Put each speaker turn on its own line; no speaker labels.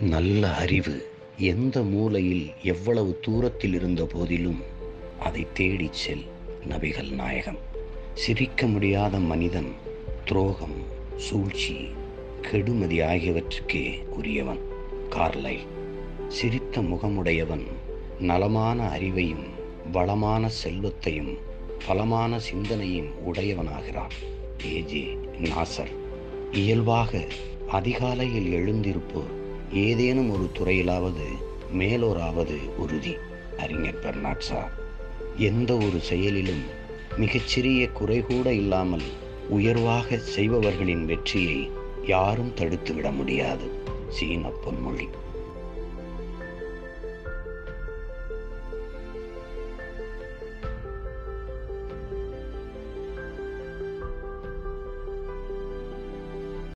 நல்ல அறிவு எந்த மூலையில் எவ்வளவு தூரத்தில் இருந்த போதிலும் அதை தேடிச் செல் நபிகள் நாயகம் சிரிக்க முடியாத மனிதன் துரோகம் சூழ்ச்சி கெடுமதி ஆகியவற்றுக்கே உரியவன் கார்லை சிரித்த முகமுடையவன் நலமான அறிவையும் வளமான செல்வத்தையும் பலமான சிந்தனையும் உடையவனாகிறான் ஏஜே நாசர் இயல்பாக அதிகாலையில் எழுந்திருப்போர் ஏதேனும் ஒரு துறையிலாவது மேலோராவது உறுதி அறிஞர் பெர்னாட் ஷா எந்த ஒரு செயலிலும் மிகச்சிறிய குறை கூட இல்லாமல் உயர்வாக செய்பவர்களின் வெற்றியை யாரும் தடுத்துவிட முடியாது சீன பொன்மொழி